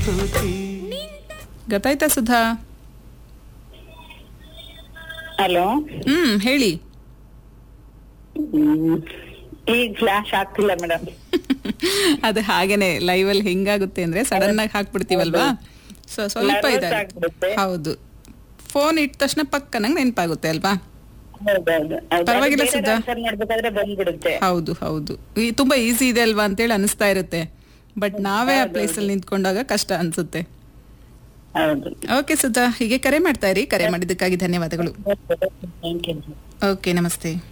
ಸ್ತುತಿ ಗೊತ್ತಾಯ್ತಾ ಸುಧಾ ಹಲೋ ಹ್ಮ್ ಹೇಳಿ ಈಗ ಫ್ಲಾಶ್ ಆಗ್ತಿಲ್ಲ ಮೇಡಮ್ ಅದು ಹಾಗೇನೆ ಲೈವ್ ಅಲ್ಲಿ ಹೆಂಗಾಗುತ್ತೆ ಅಂದ್ರೆ ಸಡನ್ ಆಗಿ ಹಾಕ್ಬಿಡ್ತೀವಲ್ವಾ ಸೊ ಸ್ವಲ್ಪ Nervous ಇದಾಗುತ್ತೆ ಆಗ್ಬಿಡುತ್ತೆ. ಹೌದು ಫೋನ್ ಇಟ್ಟ ತಕ್ಷಣ ಪಕ್ಕನಂಗ್ ನೆನಪಾಗುತ್ತೆ ಅಲ್ವಾ ಹೌದೌದು ಪರವಾಗಿಲ್ಲ ಸುಧಾ. ಆನ್ಸರ್ ಮಾಡ್ಬೇಕಾದ್ರೆ ಬಂದ್ಬಿಡುತ್ತೆ ಹೌದು ಹೌದು ಈ ತುಂಬಾ ಈಸಿ ಇದೆ ಅಲ್ವಾ ಅಂತೇಳಿ ಅನಿಸ್ತಾ ಇರುತ್ತೆ ಬಟ್ ನಾವೇ ಆ ಪ್ಲೇಸ್ ಅಲ್ಲಿ ನಿಂತ್ಕೊಂಡಾಗ ಕಷ್ಟ ಅನ್ಸುತ್ತೆ ಹೌದು ಓಕೆ ಸುಧಾ ಹೀಗೆ ಕರೆ ಮಾಡ್ತಾ ಇರಿ ಕರೆ ಮಾಡಿದ್ದಕ್ಕಾಗಿ ಧನ್ಯವಾದಗಳು ಥ್ಯಾಂಕ್ ಯು ಓಕೆ ನಮಸ್ತೆ